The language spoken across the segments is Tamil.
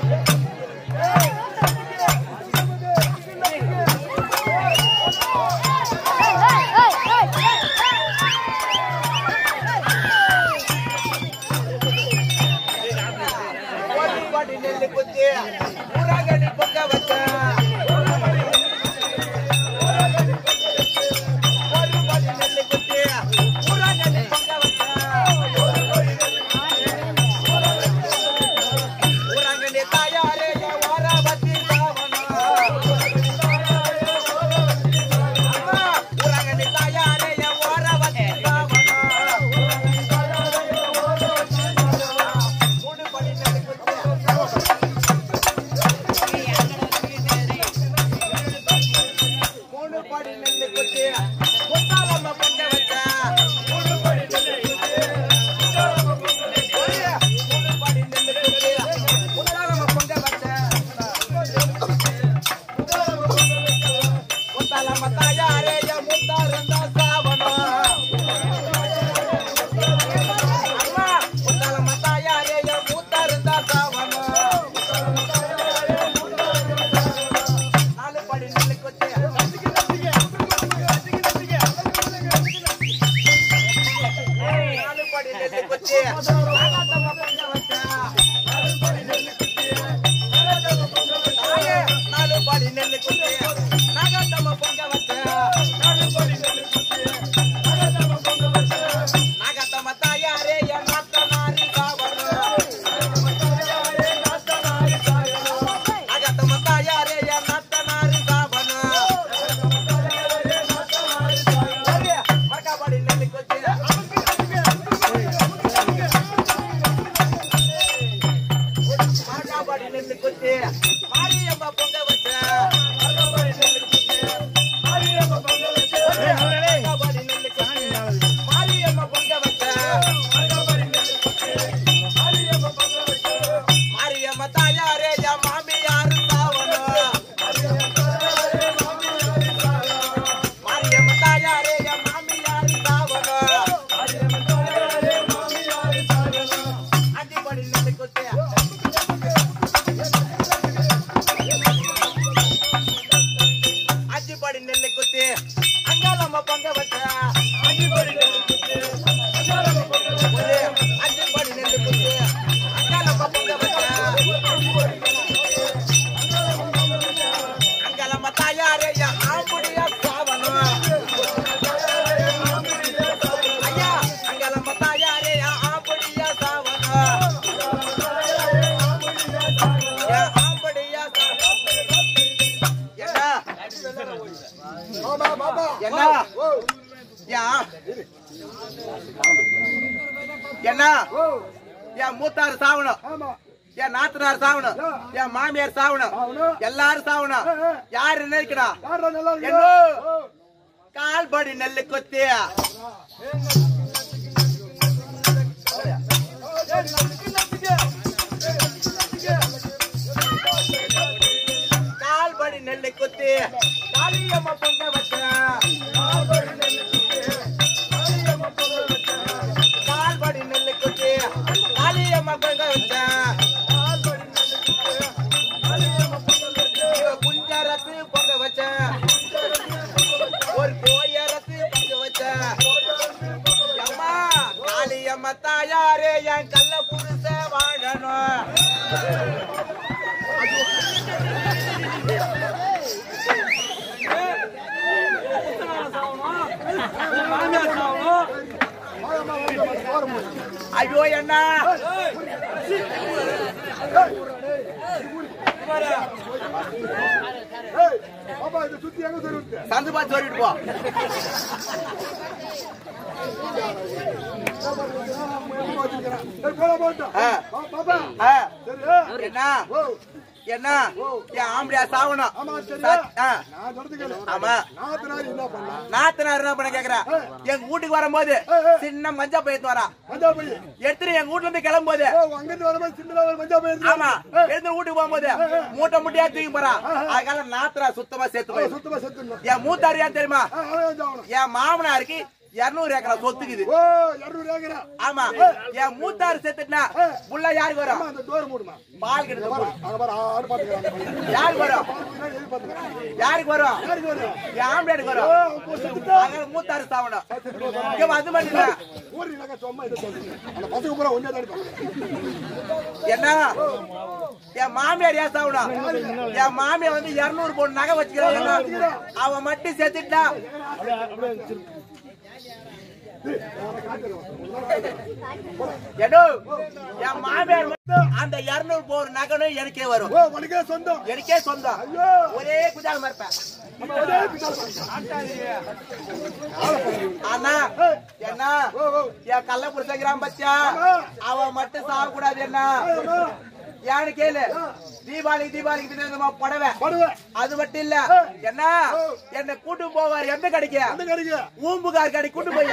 ஒரு பாடி நெல்லு குத்தி ஊராங்கடி பொங்க வச்ச ஒரு பாடி நெல்லு குத்தி ஊராங்கடி பொங்க வச்ச ஊராங்கடி தாயாரே என் ஓர வச்சி சாவனா அம்மா, ஊராங்கடி தாயாரே என் ஓர வச்சி சாவனா மூணு பாடி நெல்லு குத்தி மூணு படி நெல்லு குத்தி முத்தாலம்ம பொங்க வச்சா மூணு படி நெல்லு குத்தி மூணு படி நெல்லு குத்தி முத்தாலம்ம பொங்க வச்சா முத்தாலம்ம தாயாரே என் முத்தாரந்தா சாவனம் அம்மா முத்தாலம்ம தாயாரே என் முத்தாரந்தா சாவனம் நாலு படி நெல்லு குத்தி நாலு படி நெல்லு குத்தி நாகாத்தம்ம பொங்க வச்சா தாயே, நாலு படி நெல்லு குத்தி நாகாத்தம்ம பொங்க வச்சா நாகாத்தம்ம தாயாரே என் நாத்தனாரி சாவனம் நாகாத்தம்ம தாயாரே என் நாத்தனாரி சாவனம் மரக்காபாடி நெல்லு குத்தி மாட்டாபாடி நெல்லு குத்தி மாரியம்மா பொங்க வச்ச மாட்டாபாடி நெல்லு குத்தி மாரியம்மா பொங்க வச்ச மாட்டாபாடி நெல்லு குத்தி மாரியம்மா பொங்க வச்ச மாட்டாபாடி நெல்லு குத்தி மாரியம்மா பொங்க வச்ச மாரியம்மா தாயாரே யா மாமியார் சாவனோ மாரியம்மா தாயாரே யா மாமியார் சாவனோ அடிபடி நெல்லு குத்தி அஞ்சுபடி நெல்லு குத்தி அங்காளம்ம பொங்க வச்ச அஞ்சுபடி நெல்லு குத்தி அஞ்சுபடி நெல்லு குத்தி அங்காளம்ம பொங்க வச்ச அங்காளம்ம தாயாரே என் ஆம்புடியா சாவனம் ஐயா அங்காளம்ம தாயாரே என் ஆம்புடியா சாவனம் என் ஆம்புடியா சாவனம் என்ன என்ன யா என்ன என் மூத்தார் சாவணும் என் நாத்தனார் சாவணும் என் மாமியார் சாவணும் எல்லாரும் சாவணும் யாரு நினைக்கணும் என்ன கால்படி நெல்லு கொத்தி கால்படி நெல்லு குத்தி காளியம்மா பொங்க வச்ச கால்படி நெல்லு குத்தி காளியம்மா பொங்க வச்ச இவ குஞ்சரத்து பொங்க வச்ச ஒரு கோயரத்து பொங்க வச்ச அம்மா காளியம்மா தாயாரே என் கள்ள புருஷ வாழணும் ஐயோ என்ன சந்து பார்த்து சொல்லிட்டு போ ஆ. ஆ. என்ன என்ன என் ஆம்படியா சாவணும் சத்- ஆ. ஆமா நாத்தனார் என்ன பண்ண கேக்குறா எங்க வீட்டுக்கு வரும்போது சின்ன மஞ்சா பையத்து வரா எடுத்துட்டு எங்க வீட்டுல இருந்து கிளம்பும்போது ஆமா எடுத்து வீட்டுக்கு போகும்போது மூட்டை மூட்டையா தூக்கி போறா அதுக்காக நாத்தனா சுத்தமா சேர்த்து போய் என் மூத்தாரு ஏன் தெரியுமா என் மாமனாருக்கு இருநூறு ஏக்கரா சொத்துக்குது ஓ இருநூறு ஏக்கரா ஆமா என் மூத்தாரு செத்துட்டா புள்ள யாருக்கு வரும் அம்மா அந்த டோர் மூடுமா பால் கிட்ட பாரு, அங்க பாரு ஆறு பாத்துக்கிறாங்க யாருக்கு வரும் எது பாத்துக்கிறாங்க யாருக்கு வரும் யாருக்கு வருது என் ஆம்பளைக்கு ஓ வரும் அப்போ செத்துட்டா அதனால மூத்தாரு சாவணும் இங்க அது மட்டும் இல்ல ஊர் இலக்க சும்மா இது சொல்லுங்க அந்த பசங்க பூரா ஒன்னே தான் இருப்பாங்க என்ன என் மாமியார் ஏன் சாவணும் என் மாமியார் வந்து இருநூறு பொண்ணு நகை வச்சுக்கிறாங்க அவன் மட்டும் செத்துட்டா எடோ என் மாமியார் மட்டும் அந்த இருநூறு போர் நகனும் எனக்கே வரும் ஓ உனக்கே சொந்தம் எனக்கே சொந்தம் ஐயோ ஒரே குஜாலம் இருப்பேன் நம்ம ஒரே பிசாசு பாருங்க. அண்ணா என்ன ஓ ஓ என் கள்ள புடிச்சுக்கிறான் பச்சா அவன் மட்டும் சாகக்கூடாது என்ன ஆமா. ஏன்னு கேளு தீபாவளிக்கு தீபாவளிக்கு தினம் புடவை படுவேன் அது மட்டும் இல்ல என்ன என்ன கூட்டு போவார் எந்த கடைக்கு அந்த கடைக்கு பூம்புகார் கடைக்கு கூட்டு போய்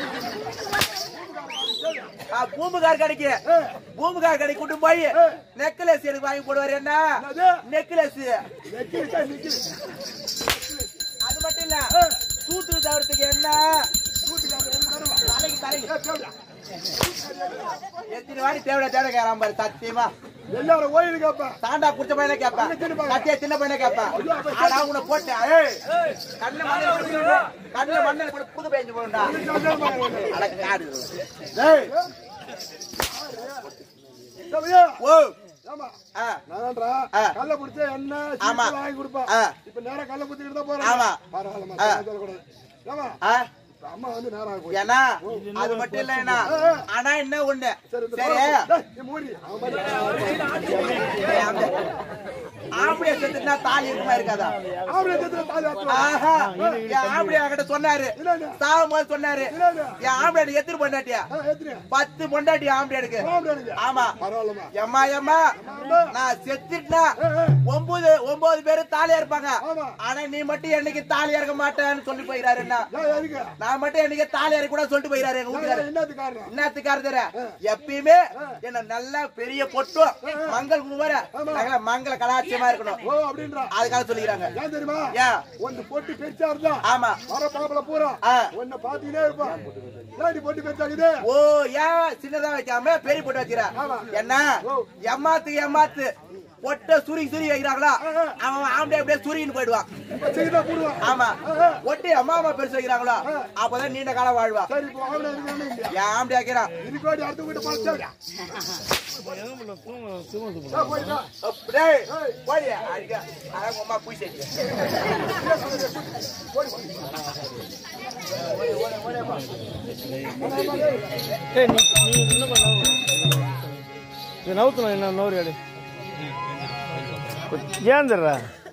பூம்புகார் கடைக்கு பூம்புகார் கடைக்கு கூட்டு போய் நெக்லஸ் எனக்கு வாங்கி போடுவார் என்ன என்னது? நெக்லஸ் நெக்கிலிட்டா நிக்கிது. அது மட்டும் இல்ல தூத்து தவிர்த்துக்கு என்ன தலைக்கு தலைக்கு ஏ, தேவையா? எத்தனை வாடி தேவையா தேவை கேட்கறான் பாரு சத்தியமா எல்லாரும் ஓய்வு கேப்பேன் தாண்டா புடிச்ச பையனை கேட்பேன் கத்தியா சின்ன பையனை கேட்பேன் ஆனா உன்னை போட்டேன் ஏய், கண்ணுல மண்ணை போட்டு கண்ணுல மண்ணை போட்டு புது பேஞ்சு போண்டா அட காடு டேய் தேவையா? ஓ ஆமா ஆ நான்டா ஆ. கல்ல புடிச்சா என்ன ஆமா. சீப்பு வாங்கி கொடுப்பேன் ஆ. இப்ப நேரா கல்ல புடிச்சிட்டு தான் போறேன் ஆமா. பரவாயில்ல ஆ. சொல்லக்கூடாது ஆமா ஆ இப்ப அம்மா வந்து நேரம் ஆகும் போய் ஏன்னா அது மட்டும் இல்ல என்ன ஆனா என்ன ஒண்ணு சரி இந்த சரி டேய், நீ மூடி அவன் பாரு. ஆம்பளை செத்துனா தாலி இருக்குமா இருக்காதா ஆம்பளை சேர்த்துல தாலி ஆட்டுவான். ஆஹா என் ஆம்பளை கிட்ட சொன்னாரு என்னங்க? சாவும் போது சொன்னாரு என்னங்க? என் ஆம்பளை எத்திரி பொண்டாட்டியா ஆ, ஏத்துறியா? பத்து பொண்டாட்டி ஆம்பளை எனக்கு ஆம்பளை எனக்கு. ஆமா பரவாயில்லம்மா. எம்மா எம்மா ஆமா. நான் செத்துட்டா ஏ, ஏ. ஒன்பது ஒன்பது பேரு தாலியா இருப்பாங்க ஆமா. ஆனா நீ மட்டும் என்னைக்கு தாலியா இருக்க மாட்டேன்னு சொல்லி போயிறாரு என்ன ஏன், எதுக்கு? நான் மட்டும் என்னைக்கு தாலியா இருக்க கூட சொல்லிட்டு போயிறாரு எங்க ஏன், வீட்டுக்காரர் என்னத்துக்கு காரணம்? என்னத்துக்காரு தர எப்பயுமே என்ன நல்லா பெரிய பொட்டும் மங்கள் குமார நாங்கள மங்கள கலாச்சியமா இருக்கணும் ஓ, அப்படின்றா. அதுக்காக சொல்லிக்கிறாங்க ஏன் தெரியுமா? ஏன் ஒண்ணு பொட்டு பெருசா இருந்தா, ஆமா வர பாப்பல பூரா, ஆ. உன்னை பாத்துக்கிட்டே இருப்பான். ஏன்டி பொட்டு பெருசாகுது? ஓ ஏன் சின்னதா வைக்காம பெரிய பொட்டு வைக்கிற ஆமா. என்ன ஓ. எம்மாத்து எம்மாத்து பொட்ட சுரி சுரி வைக்கிறாங்களா ஆ. அவன் ஆம்பளை அப்படியே சுரின்னு போயிடுவான் இப்ப சின்னதா போடுவான். ஆமா ஆ, ஆ. ஒட்டி அம்மா அம்மா பெருசு வைக்கிறாங்களோ அப்பதான் நீண்ட காலம் வாழ்வா சரி, இப்போ ஆம்பளை இருக்கானே இல்லையா? என் ஆம்பளை வைக்கிறான் இதுக்காடி அடுத்த வீட்டு பழச்சாடியா? ஆ, போயிட்டா. அப்படியே போடி அடிக்க அழகு அம்மா பூசி ஏய் நீ நீ என்ன பண்ண இது நவுத்தணும் என்ன நோரு எடு ஏந்திரா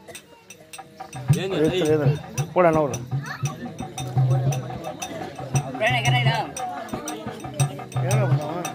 போடா நோரு ஏங்க பண்ணுவான்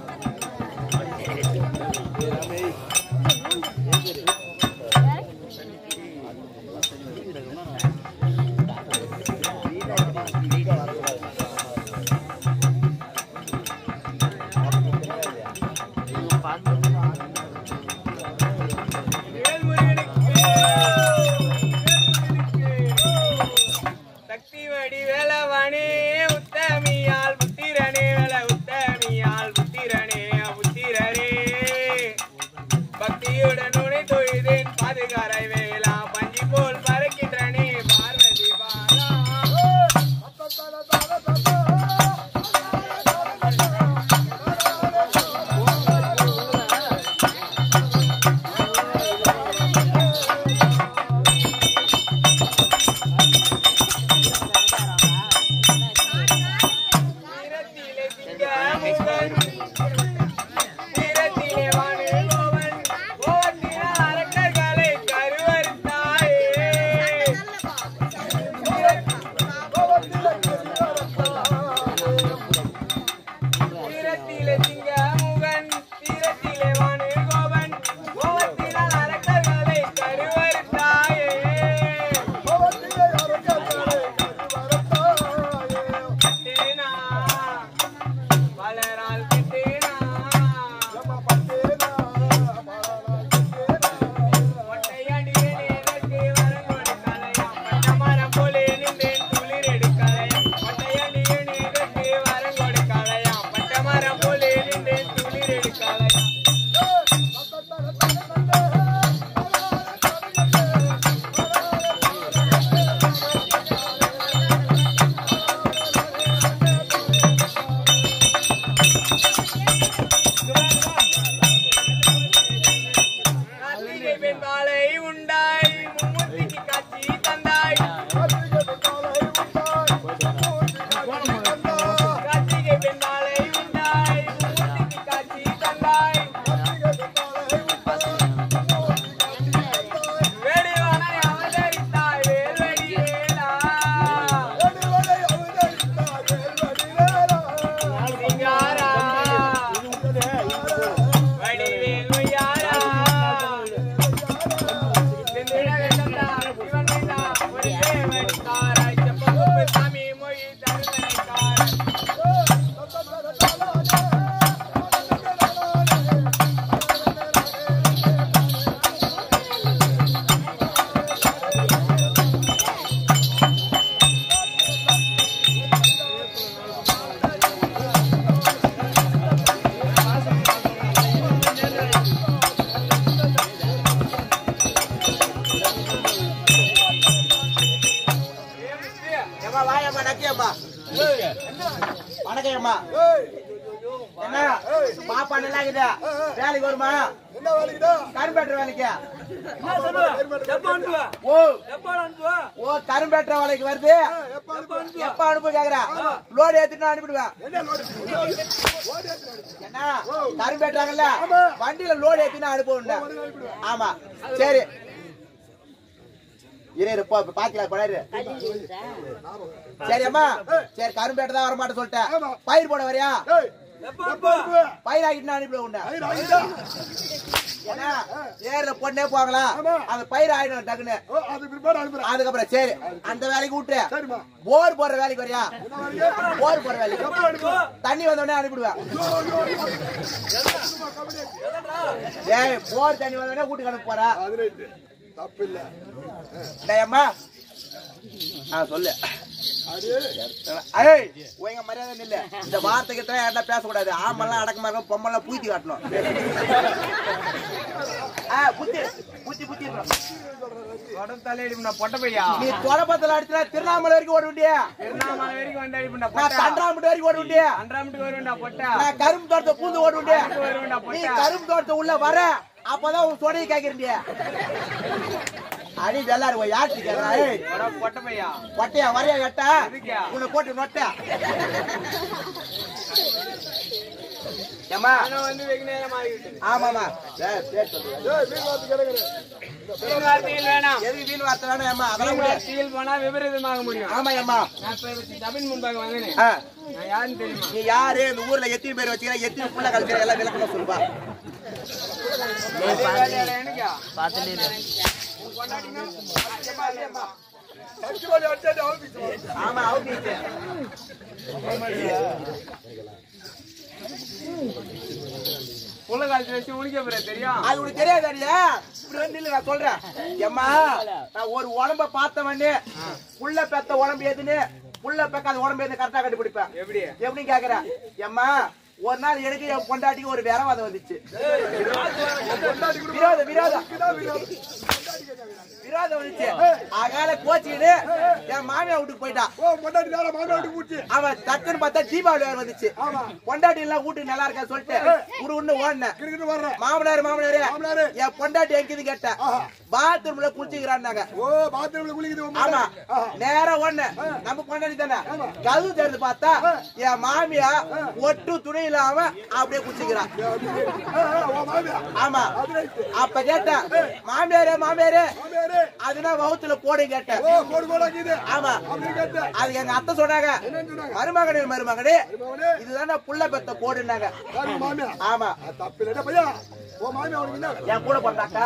பெண் வாழை உண்டாய் மும்மூர்த்திக்கு காட்சி தந்தாய் கார்த்திகை பெண் வாழை உண்டாய் மும்மூர்த்திக்கு காட்சி தந்தாய் வேடிவானை அவதரித்தாய் வேல்வடி வேலா சிங்காரா வடிவேல் உய்யாரா செந்திட வெள்ளந்தா இவன் மீதா ஒரு தேவடிக்காராய் செப்பகுப்பு சாமி மொழி தருவனைக்காரன் ஏம்மா வாயம்மா நக்கியம்மா வணக்கம் அம்மா என்ன பாப்பா நல்லா இருக்குதா வேலைக்கு வருமா என்ன வேலைக்குடா கரும்பேற்ற வேலைக்கு எப்ப ஓ எப்ப அனுப்புவா ஓ கரும்பேற்ற வேலைக்கு வருது எப்ப அனுப்பு எப்ப அனுப்பு கேக்குறா லோடு ஏத்திட்டு நான் அனுப்பிடுவேன் என்ன லோடு ஓடி என்ன கரும்பேற்றாங்கல்ல வண்டியில லோடு ஏத்தினா அனுப்புவேன் ஆமா சரி இரு இரு, போ பாக்கலாம் கொடாரு சரி அம்மா சரி கரும்பேட்டை தான் வரமாட்டேன் சொல்லிட்டேன் பயிர் போட வரியா ஏய் எப்ப அனுப்பு பயிர் ஆகிட்டு நான் அனுப்பிடுவேன் உன்னை. ஐயா ஐயா ஏன்னா ஏர்ல பொண்ணே போங்களா ஆமா. அந்த பயிர் ஆயிடும் டக்குன்னு ஓ அது பிற்பாடு அனுப்புறேன் அதுக்கப்புறம் சரி அந்த வேலைக்கு விட்டு சரிம்மா போர் போடுற வேலைக்கு வரியா என்ன வேலைக்கு போர் போடுற வேலைக்கு எப்ப அனுப்பு தண்ணி வந்த உடனே அனுப்பிடுவேன் ஐயோ, ஐயோ, ஐயோ. கபடி. ஏய் போர் தண்ணி வந்த உடனே வீட்டுக்கு அனுப்ப போறா அது ரைட்டு தப்பு இல்ல டேய் அம்மா ஆ சொல்லு அது ஏய் உங்க மரியாதை நில்ல இந்த வார்த்தைக்கு தான் யார்ட்டா பேசக்கூடாது ஆமெல்லாம் அடக்கமா இருக்கும் பொம்மெல்லாம் பூத்தி காட்டணும் ஆ புத்தி புத்தி புத்தி உடம்பு தலையடி பண்ண பொட்ட பையா நீ தொடப்பத்துல அடிச்சா திருவண்ணாமலை வரைக்கும் ஓட முடியா திருவண்ணாமலை வரைக்கும் வந்தாடி பண்ண நான் பொட்டா தண்டாமட்டு வரைக்கும் ஓட முடியா அன்றாமட்டுக்கு வருவேன்டா பொட்டா நான் கரும்பு தோட்டத்தை பூந்து ஓட முடியா வருவேன்டா நீ பொட்டா கரும்பு தோட்டத்தை உள்ள வர அப்பதான் உன் சொடையை கேக்குறீங்க அடி வெள்ளாரு போய் யாருக்கு கேக்குறா ஏய் உடா பொட்ட பையா கொட்டையா வரையா கட்ட எதுக்குயா? உன்னை போட்டு நொட்ட ஏம்மா ஆனா வந்து வெகு நேரம் ஆகிவிட்டது ஆமாமா ஏய், பேர் சொல்லு. ஏய் வீடு வந்து கிடக்குது வீண் வார்த்தையில் வேணாம் எதுக்கு வீண் வார்த்தை வேணாம் ஏம்மா அதெல்லாம் வீண் முடியாது வார்த்தையில் போனா விபரீதமாக முடியும் ஆமா ஏம்மா நான் இப்ப சபின் முன்பாக வந்தேனே ஆ, நான் யாருன்னு தெரியுமா நீ யாரு இந்த ஊர்ல எத்தனை பேர் வச்சுக்கிற எத்தனை புள்ள கழிக்கிற எல்லாம் விளக்கமா சொல்லுப்பா அதே வேலையால எனக்கா சச்சிவாலி அடிச்சாடி ஆபீஸ் வா. ஆமா அவுட் புள்ள காலத்து வச்சு உனக்கே பிறகு தெரியும் அது உனக்கு தெரியாதாடியா இப்படி வந்து இல்ல நான் சொல்றேன் ஏம்மா நான் ஒரு உடம்ப பார்த்தவனே புள்ள பெத்த உடம்பு எதுன்னு புள்ள பெக்காத உடம்பு எது கரெக்டா கண்டுபிடிப்பேன் எப்படி எப்படி கேக்குற ஏம்மா ஒரு நாள் எனக்கு என் பொண்டாட்டிக்கு ஒரு விரவாதம் வந்துச்சு விரோதம் விரோதம் விரோதம் வந்துச்சு அகால கோச்சிக்கிட்டு என் மாமியா வீட்டுக்கு போயிட்டான் ஓ பொண்டாட்டி நேரம் மாமா வீட்டுக்கு பூச்சி அவன் டக்குன்னு பார்த்தா தீபாவளி வேற வந்துச்சு பொண்டாட்டி எல்லாம் வீட்டுக்கு நல்லா இருக்கா சொல்லிட்டு ஒரு ஒண்ணு ஓடினேன் கிரிக்கெட் வர்றேன் மாமனார் மாமனாரு மாமனாரு. என் பொண்டாட்டி எங்கிது கேட்டேன் பாத்ரூம்ல குளிச்சுக்கிறான்னாங்க ஓ பாத்ரூம்ல குளிக்குது உன் ஆமா பொண்டாட்டி. நேரா ஒண்ணு நம்ம பொண்டாட்டி தானே கதவு திறந்து பார்த்தா என் மாமியா ஒட்டு துணி இல்லாம அப்படியே குளிச்சுக்கிறான் ஆ, ஆ, உன் மாமியா ஆமா அது ரைட்டு அப்ப கேட்டேன் மாமியாரே மாமியாரே மாமியாரு அதுனா வகுத்துல போடு கேட்டேன் ஓ கோடு கோடாக்குது ஆமா அப்படின்னு கேட்டேன் அது எங்க அத்தை சொன்னாங்க என்னன்னு சொன்னாங்க மருமகனே மருமகனே மகனே இதுதானே புள்ள பெத்த கோடுன்னாங்க யாரு உன் மாமியா ஆமா அது தப்பு இல்ல பையா உன் மாமியா உனக்கு என்ன என் கூட பிறந்தாக்கா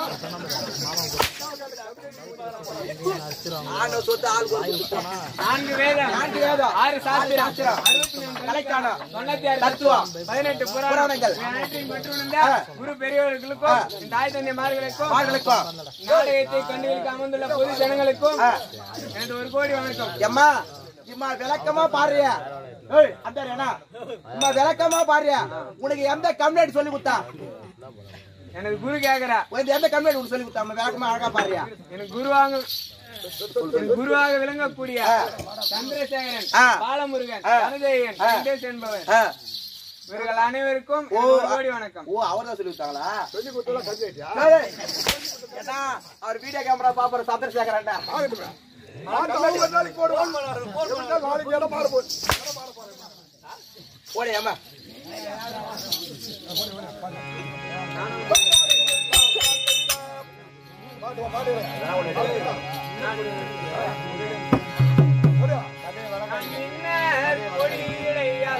ஆண்டவ சொத்து ஆள் கொடுத்து நான்கு வேதம் நான்கு வேதம் ஆறு சாஸ்திரம் சாஸ்திரம் அறுபத்தி மூணு கலைக்கானம் தொண்ணூத்தி ஆறு தத்துவம் பதினெட்டு புராணங்கள். புராணங்கள் அனைத்தையும் பெற்றுணர்ந்த குரு பெரியவர்களுக்கும் இந்த தாய் தந்தைமார்களுக்கும் மார்களுக்கும் நாடகத்தை கண்டுகளுக்கு அமர்ந்துள்ள பொது ஜனங்களுக்கும் எனது ஒரு கோடி வணக்கம் எம்மா இம்மா விளக்கமா பாடுறியா ஏய் அந்த என்ன இம்மா விளக்கமா பாடுறியா உனக்கு எந்த கம்ப்ளைண்ட் சொல்லி கொடுத்தா எனது குரு கேக்குறா உனக்கு எந்த கம்ப்ளைண்ட் உனக்கு சொல்லி கொடுத்தா அம்மா விளக்கமா அழகா பாடுறியா எனக்கு குருவாங்க எனக்கு குருவாக விளங்கக்கூடிய ஆ. சந்திரசேகரன் ஆ. பாலமுருகன் ஆ. தனதேயன் ஆ. வெங்கடேஷ் என்பவர் ஆ, இவர்கள் அனைவருக்கும் ஓ, ஒரு கோடி வணக்கம் ஓ அவர் தான் சொல்லி விட்டாங்களா சொல்லி கொடுத்தா கஞ்சி ஆயிட்டியா ஏய், ஏன்னா அவர் வீடியோ கேமரா பாப்பாரு சந்திரசேகரன்டா ஆகட்டுமே ஆட்டம் ஒவ்வொரு நாளைக்கு போடுவான் எப்படி தான் நாளைக்கு இடம் மாற போகுது ஓடி அம்மா பாட்டு பாட்டு பின்னர் கொடியிடையால்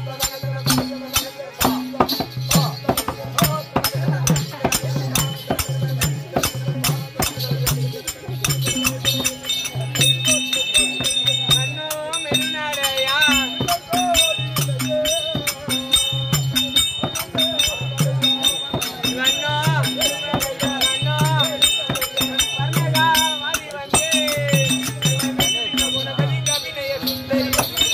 மன்னோ மென்னடையா மன்னோ மன்னோ பர்ணகா வாதி வந்தே குணபதி கவினய சுந்தரி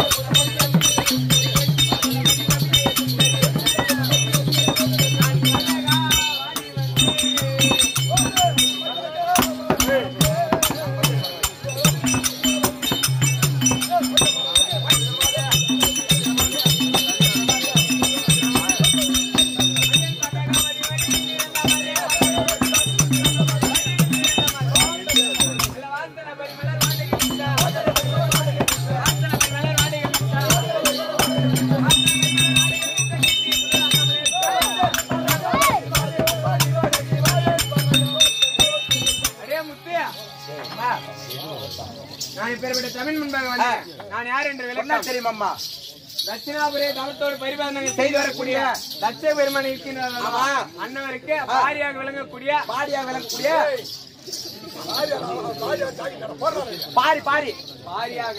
அடே முத்தையா நான் இப்பேற்பட்ட தமிழ் முன்பாக வந்தேன் நான் யார் என்று என்ன விளக்கம் தெரியுமாம்மா தட்சிணாபுரிய தளத்தோடு பரிபாலனை செய்து வரக்கூடிய தட்ச பெருமான் இருக்கின்றார் அல்லவா? ஆமா. அன்னவருக்கு பாரியாக விளங்கக்கூடிய பாடியா விளக்கக்கூடிய ராஜா ராஜா ஜாக்கி தர போடுறாரு பாரி பாரி பாரியாக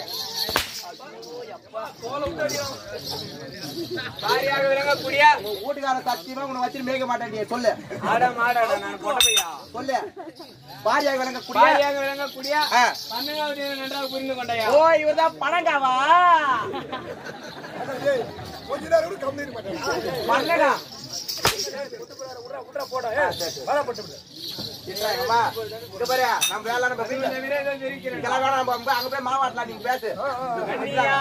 பாரியாக விளங்கக்கூடிய உன் வீட்டுக்கார சத்தியமா உன்னை வச்சு மேய்க்க மாட்டேன் நீ சொல்லு ஆடம் ஆடாடா நான் போட்டவையா சொல்லு பாரியா விளங்கக்கூடிய பாரியாக விளங்கக்கூடிய ஆ. பன்னெண்டாவது நன்றாக புரிந்து கொண்டையா ஓ இவர்தான் பணங்காவா ஏய், கொஞ்ச நேரம் கூட கம்பெனி மாட்டேன் பண்ணடா விட்றா போடா ஏய் வரப்பட்டு விடு இல்லைங்கம்மா இங்க பாரு நம்ம வேலை நம்ம இந்த விரதம் இருக்கிறேன் இதெல்லாம் வேணாம் நம்ம அங்க- அங்க போய் மாவாட்டலாம் நீங்க பேசு கண்ணியா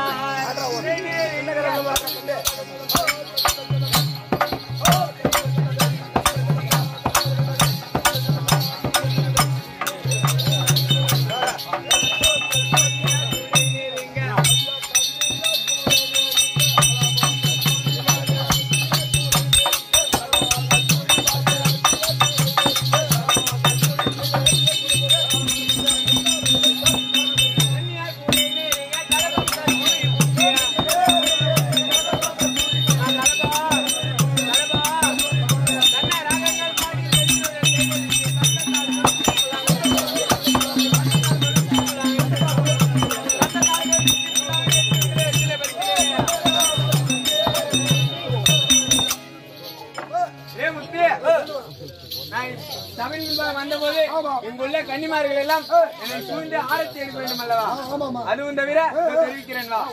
ஏ முத்து நான் தமிழ் முன்பாக வந்தபோது இங்குள்ள கன்னிமார்கள் எல்லாம் என்னை சூழ்ந்து ஆரத்தி எடுக்க வேண்டும் அல்லவா அதுவும் தவிர இதோ தெரிவிக்கிறேன் வா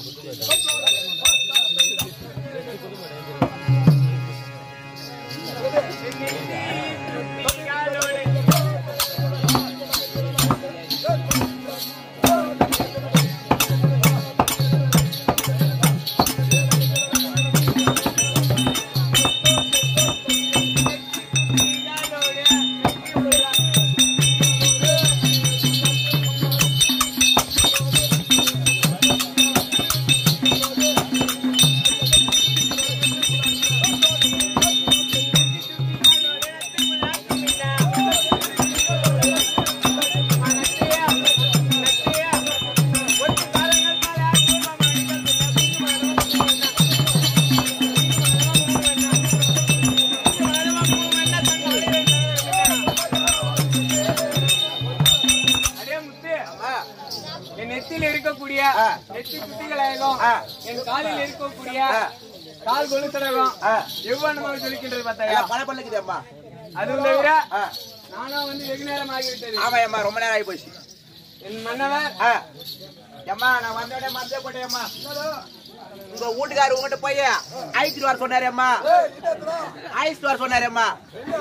அடே முத்து என் நெத்தியில் இருக்கக்கூடிய ஆ. நெத்தி குட்டிகளாகும் ஆ. என் காலில் இருக்கக்கூடிய ஆ. கால் கொலுசடகம் ஆ. எவ்வளவு சொல்லிக்கின்றது பார்த்தாயா எல்லாம் பல பல்லுக்குது அம்மா அதுவும் தவிர ஆ. நானும் வந்து வெகு நேரம் ஆகிவிட்டது ஆமா அம்மா ரொம்ப நேரம் ஆகி போச்சு என் மன்னவர் ஆ. அம்மா நான் வந்தோடனே மறந்தே போட்டேன் அம்மா உங்க வீட்டுக்காரர் உங்ககிட்ட போய் ஐஸ்ட்டு வர சொன்னாரு அம்மா ஐஸ் வர சொன்னாரு அம்மா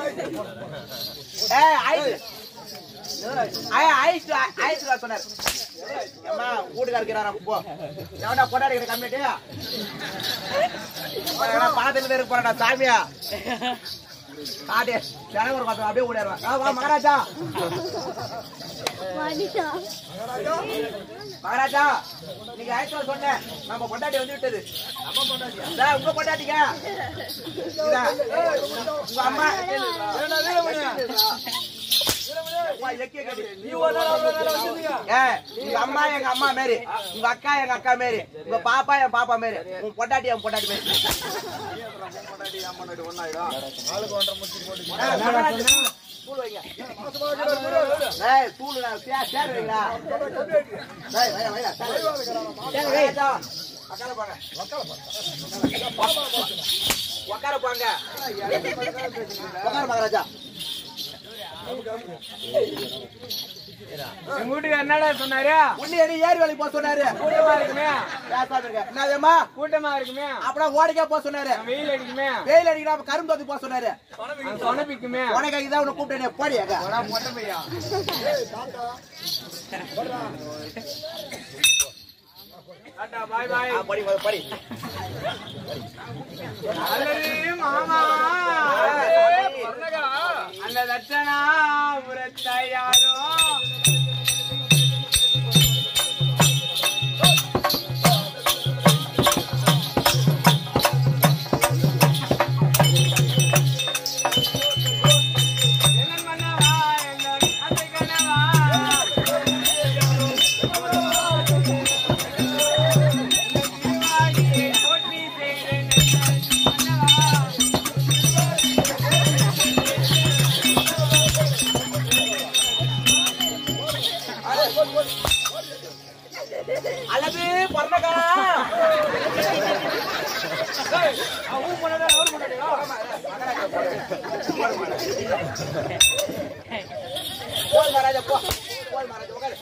ஏ ஐஸ் ஐஸ் ஐஸ் வர சொன்னாரு அம்மா வீட்டுக்கார இருக்கிறாரா போ எவனா கொண்டாடி கிட்ட கம்மிட்டு பணத்துல இருக்க போறா சாமியா காட்டு ஜனங்க ஒரு பத்து அப்படியே ஓடிடுவான் ஆ, வா மகாராஜா மகாராஜா நீங்க ஆயிரத்தி சொன்னேன் நம்ம பொண்டாட்டி வந்து விட்டது இதா, உங்க பொண்டாட்டிங்க இதா, உங்க அம்மா அம்மா, எக்கிய கடி. ஏய், உங்க அம்மா எங்க அம்மா மாரி உங்க அக்கா எங்க அக்கா மாரி உங்க பாப்பா என் பாப்பா மாரி உங்க பொண்டாட்டி என் பொண்டாட்டி மாரி ஏய், மகாராஜா, தூள் வைங்க. ஏய், தூள் நான் சே- சேர் வைங்களா? ஏய், வைங்க, வைங்க, சேர் வைங்க. சேர் வைங்க. உக்கார போங்க. உக்கார போங்க. உக்கார மகாராஜா எங்க வீட்டுக்கு என்னடா சொன்னாரு உன்னை எடி ஏரி வேலைக்கு போக சொன்னாரு கூட்டமா இருக்குமே பேசாம இருங்க. என்னதும்மா? கூட்டமா இருக்குமே அப்புறம் ஓடிக்கா போக சொன்னாரு வெயில் அடிக்குமே வெயில் அடிக்கிறா கரும்பு தோத்தி போக சொன்னாரு அங்க சொனப்பிக்குமே உனக்கு இதான் உன்னை கூப்பிட்டேன் போடி அக்கா போடா மொட்டை பையா டாடா பாய் பாய் ஆ, படி படி, படி அல்லது மாமா அந்த தட்சணா முரத்தையாரோ என்ன பண்ணவா எங்க அத்தை கனவா போட்டி செய்கிறேன் பண்ணவா அல்லது பொறந்தக்கா போல் மகாராஜா போ போல் மகாராஜா உட்காரு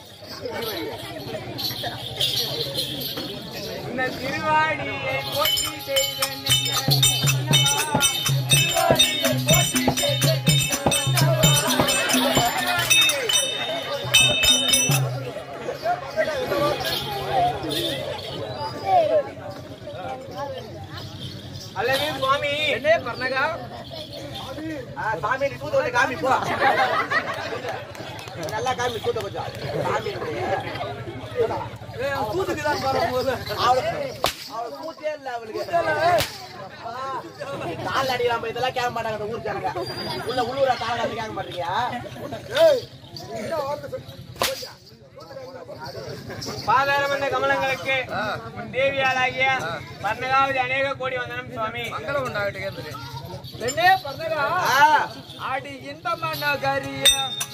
இந்த திருவாடியை போற்றி செய்தேன் என்னவா? திருவாடியை போற்றி செய்தேன் என்னவா? அல்லது சுவாமி என்ன பர்ணகா ஆ, சாமி நீ தூத்த கொஞ்சம் காமி போ நல்லா காமி தூத்த கொஞ்சம் சாமி தூத்துக்கு தான் வரும்போது அவளுக்கு அவளுக்கு கூத்தே இல்ல அவளுக்கு கால் அடிக்கலாம் இதெல்லாம் கேட்க மாட்டாங்க இந்த ஊர் ஜனங்க உள்ள உள்ளூரா கால் அடி கேட்க மாட்டீங்க பாதாரம் என்ற கமலங்களுக்கு உன் தேவியாளாகிய பர்ணகாவதி அநேக கோடி வந்தனம் சுவாமி மங்களம் உண்டாகட்டு பெண்ணே பர்ணகா ஆ, ஆடி இந்த மன்னகரிய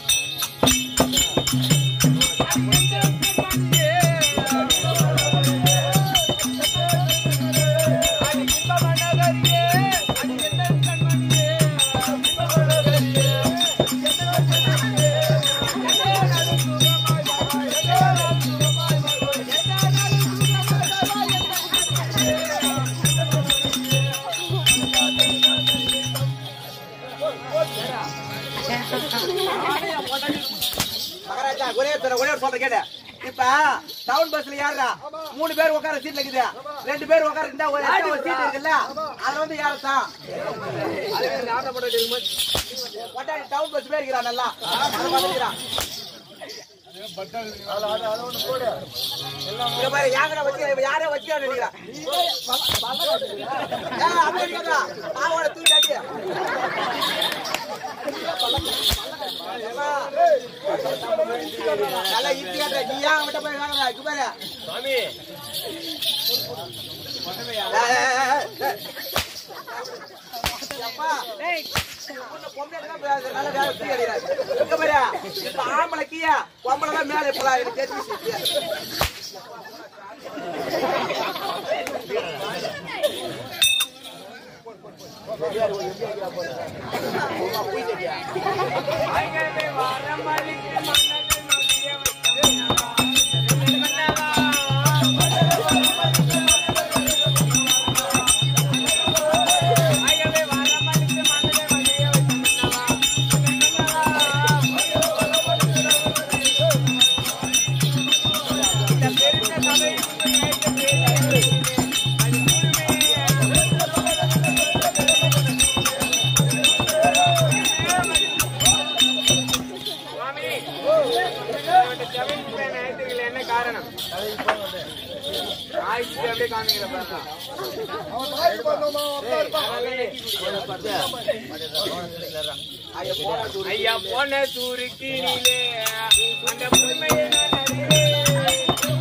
மகாராஜா ஒரே ஒரு ஒரே ஒரு சொல்ற கேட்டு இப்ப டவுன் பஸ்ல ஏறா மூணு பேர் உட்கார சீட்ல இருக்குது ரெண்டு பேர் உட்கார இருந்தா ஒரு extra ஒரு சீட் இருக்குல்ல அதுல வந்து ஏறத்தான் கொண்டாடி டவுன் பஸ் பேர் இருக்கிறான் நல்லா அது வந்துக்கிறான் இங்க பாரு, யாங்கடா வச்சு யாரே வச்சு நினைக்கிறான் ஏன் அப்படி இருக்காதா ஆவோட தூக்கிட்டாடி ஏம்மா, நல்லா இருக்கு கேட்ட நீ ஏன் அவன்கிட்ட போய் வாங்கடா இங்க பாரு சுவாமி ஏய், ஏய், ஏய், ஏய். அப்பா, உன்னை பொம்பளைங்க தான் பே- நல்ல வேலை தூக்கி அடிக்கிறாங்க. இங்க பாரு, இப்ப ஆம்பளைக்கியா, பொம்பளை தான் மேல இப்பலாம் எனக்கு தெரிஞ்சுச்சு. ஆய்கவே வாரமளித்து மன்னர்கள் மகிழ வைத்தவனவா. ஆய்கவே வாரமளித்து மன்னர்கள் மகிழ வைத்தவனவா. மன்னவா. செவன்த் பேன் ஆயிட்டுங்களே என்ன காரணம் ஆயிடுச்சு அப்படியே காமிக்கிற பாருங்க அவன் தாய்க்கு பண்ணோமா அப்பா இருப்பான் ஐயா போன தூருக்கினிலே அந்த புதுமையை நான் அறிவேன்.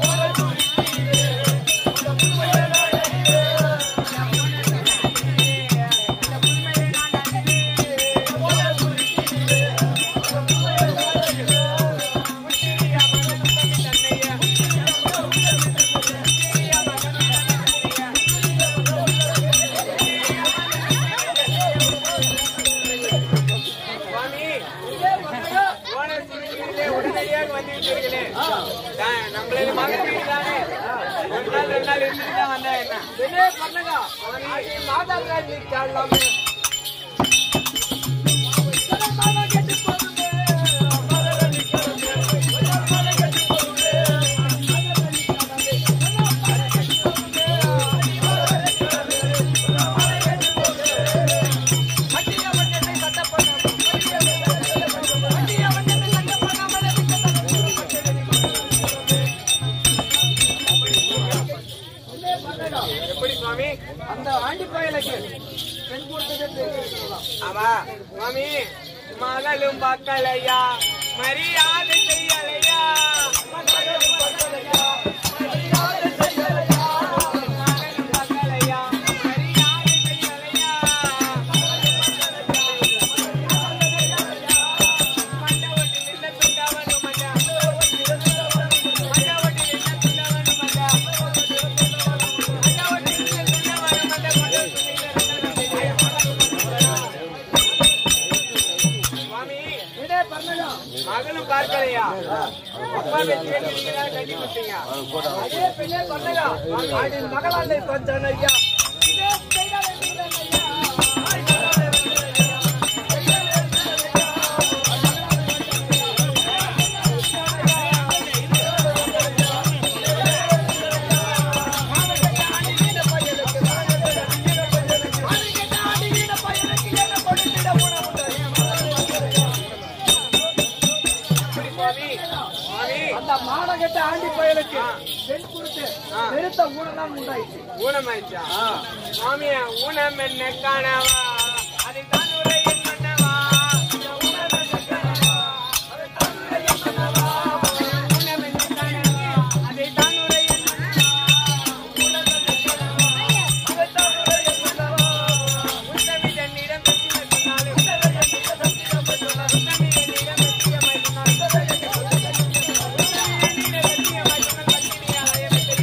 சுவாமி, போன தூருக்கினிலே உடனடியாக வந்து விட்டீர்களே. தான், நம்மளது மகன் வீடு தானே. ஒரு நாள், ரெண்டு நாள் இருந்துட்டு தான் வந்தா என்ன? சுவாமி, மாதாராஜி கேளாமே. எப்படி சுவாமி அந்த ஆண்டி பயலுக்கு பெண் கொடுத்ததே தெரியும் ஆமா சுவாமி மகளும் மக்களையா மரியாதை செய்யலையா மகளும் மக்களையா மரியாதை செய்யலையா மகளும் மக்களையா மரியாதை செய்யலையா மண்டவட்டி நின்ன துண்டவனும் மண்டா மண்டவட்டி நின்ன துண்டவனும் மண்டா மண்டவட்டி நின்ன துண்டவனும் மண்டா சுவாமி மகனும் பார்க்கலையா அப்பா வெற்றி நீங்க கட்டி கொடுத்தீங்க அதே பெண்ணே பண்ணலா அதில் மகளாண்டை கொஞ்சம் ஐயா சுவாமி அந்த மானகட்ட ஆண்டி பயலுக்கு பெண் கொடுத்து பெருத்த ஊனதான் உண்டாயிற்று ஊனமாயிடுச்சா சுவாமிய ஊனம் என்ன காணவா அதை தான் உரையில் பண்ணவா ஊனம் என்ன காணவா அதை தான் உரையில் பண்ணவா ஊனம் என்ன காணவா அதை தான் உரையில் பண்ணவா ஊனம் என்ன காணவா அதை தான் உரையில் பண்ணவா உத்தமி தன்னிடம் பெற்றிய சொன்னாலும் உத்தமி தன்னிடம் பெற்றிய சொன்னாலும் உத்தமி தன்னிடம் பெற்றிய மைந்தனால் உத்தமி தன்னிடம் பெற்றிய மைந்தனால் பத்தினியாலய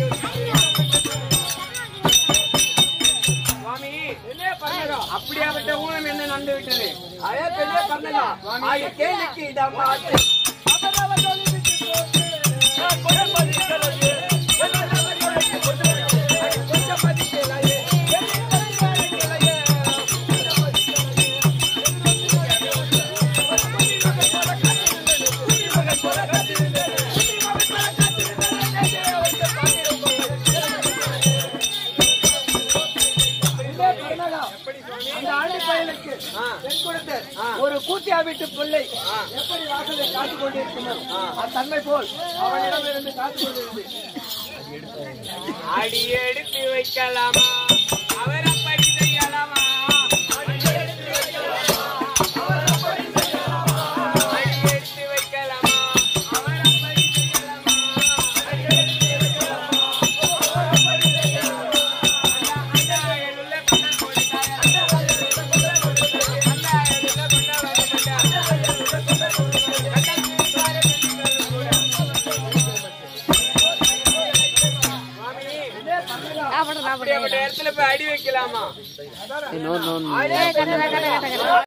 சுவாமி அப்படியாப்பட்ட ஊனம் என்ன நடந்து விட்டது அதே பெண்ணே பண்ணலா ஆகிய கேள்விக்கு இடமாற்று அவரவர் தொழிலுக்கு போட்டு, நான் குடம் பதிக்கலையே. என்னவர்கள் எனக்கு கொண்டு வந்து, அது கொஞ்சம் பதிக்கலையே. என்னை பதிக்கலையே. இதே பண்ணலா. அந்த ஆண்டி பயலுக்கு பெண் கொடுத்து ஒரு கூத்தியா வீட்டு பிள்ளை எப்படி வாசலை காத்துக் கொண்டிருக்குமோ அத்தன்மை போல் அவனிடம் இருந்து காத்துக் கொண்டிருந்து அடி எடுத்து வைக்கலாமா அவர் அப்படி செய்யலாமா அடி எடுத்து வைக்கலாமா அவர் அப்படி செய்யலாமா அடி எடுத்து வைக்கலாமா அவர் அப்படி செய்யலாமா அடி எடுத்து வைக்கலாமா அவர் அப்படி செய்யலாமா அந்த அந்த வயலுள்ள கொண்ட கொடுத்தாய அந்த வயலுள்ள கொண்ட கொடுத்தாய அந்த வயலுள்ள கொண்ட வரமாட்டா அந்த வயலுள்ள கொண்ட கொடுத்தாய கட்டத்தில் சுவார செஞ்சுகளும் கூட சுவாமி அப்படியாப்பட்ட இடத்துல போய் அடி வைக்கலாமா